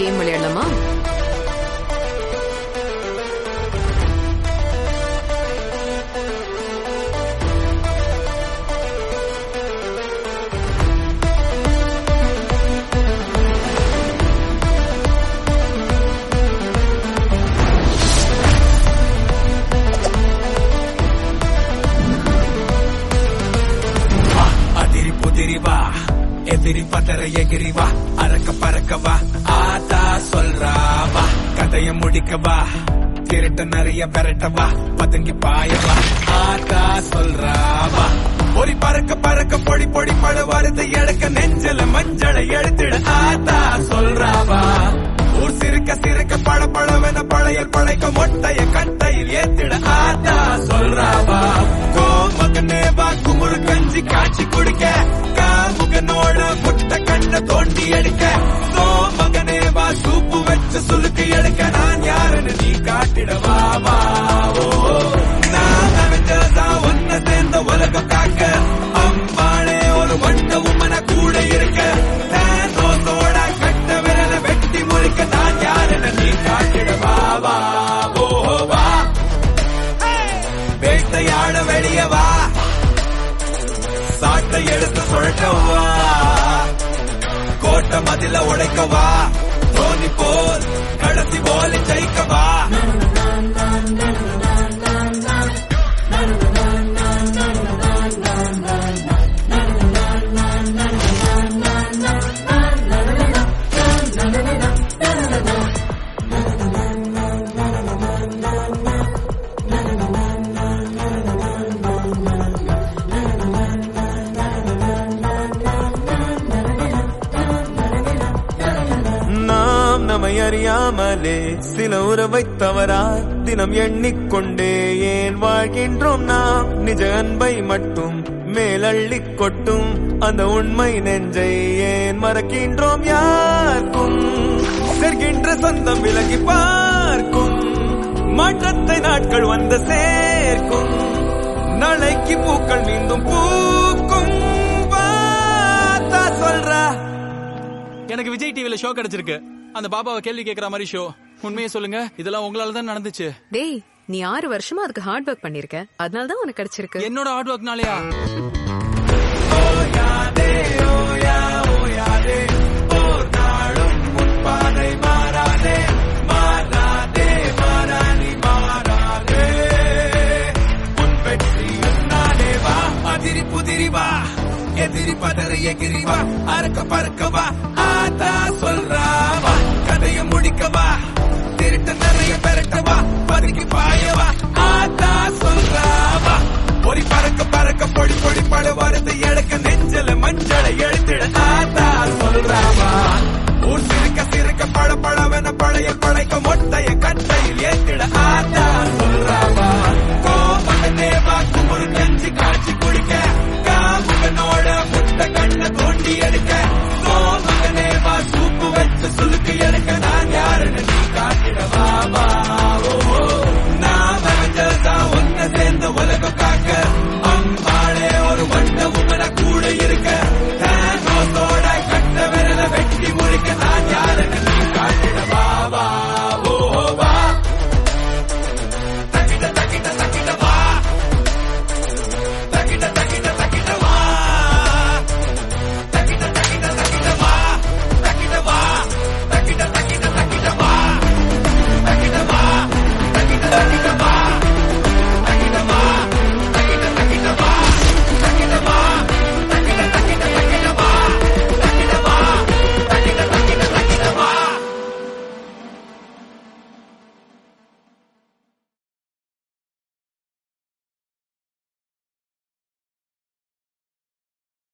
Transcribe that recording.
game விளையாடலாமா அதிரி புதிரி வா எதிரி பதற எகிரி வா அறக்க பறக்க வா ஆத்தா சொல்றா வா கதைய முடிக்க வா திருட்ட நிறைய பெரட்ட வா பதுங்கி பாய வா ஆத்தா சொல்றா வா பொறி பறக்க பறக்க பொடி பொடி பழ வருது எடுக்க நெஞ்சல மஞ்சளை எடுத்துட ஆத்தா சொல்றா வா ஊர் சிறுக்க சிறுக்க பழ பழவென பழையல் பழைக்க மொட்டைய கட்டையில் ஏத்திட ஆத்தா சொல்றாவா கோமகனே வா குமுறு கஞ்சி காய்ச்சி குடிக்க காமுகனோட முட்டை கண்ண தோண்டி எடுக்க சோமகனே வா சூப்பு வச்சு சுலுக்கு எடுக்க நான் யாருன்னு நீ காட்டிடவா வா ஓ நான் அவஞ்சதா ஒன்ன சேர்ந்த உலகம் காக்க அம்பாளே ஒரு வண்ட உமன கூட இருக்க தேனோசோட கட்ட விரல வெட்டி முறிக்க நான் யாருன்னு நீ காட்டிடவா வா ஓ வா வேட்டையாட வெளிய வா சாட்டை எடுத்து சுழட்டவா கோட்டை மதில உடைக்கவா தோனி போல் கடைசி போல ஜெயிக்கவா நாம் நம்மை அறியாமலே சில உறவை தவறா தினம் எண்ணிக்கொண்டே ஏன் வாழ்கின்றோம் நாம் நிஜ அன்பை மட்டும் மேலள்ளிக் கொட்டும் அந்த உண்மை நெஞ்சை ஏன் மறக்கின்றோம் யாருக்கும் செல்கின்ற சொந்தம் விலகி பார்க்கும் மாற்றத்தை நாட்கள் வந்து சேர்க்கும் நாளைக்கு பூக்கள் மீண்டும் பூக்கும் வாத்தா சொல்றா எனக்கு விஜய் டிவில ஷோ கிடைச்சிருக்கு அந்த பாபாவை கேள்வி கேட்கற மாதிரி ஷோ உண்மையை சொல்லுங்க இதெல்லாம் உங்களால தான் நடந்துச்சு டேய் நீ ஆறு வருஷமா அதுக்கு ஹார்ட் ஒர்க் பண்ணிருக்க அதனால தான் உனக்கு கிடைச்சிருக்கு என்னோட ஹார்ட் ஒர்க்னாலயா பாதை மாறாதே மாறாதே மாறானி மாறாதே உன் வெற்றி நானே வா அதிரி புதிரி வா எதிரி பதற எகிரி வா அறக்க பறக்க வா ஆத்தா சொல்றா வா கதைய முடிக்க வா திருட்ட நிறைய பெரட்ட வா பதுக்கி பாய வா ஆத்தா சொல்றா வா பொறி பறக்க பறக்க பொடி பொடி பழ வருது எடுக்க நெஞ்சல மஞ்சளை எழுத்திட ஆத்தா சொல்றா வா ஊர் சிறுக்க சிறுக்க பழ பழவென பழைய பழைக்க மொட்டைய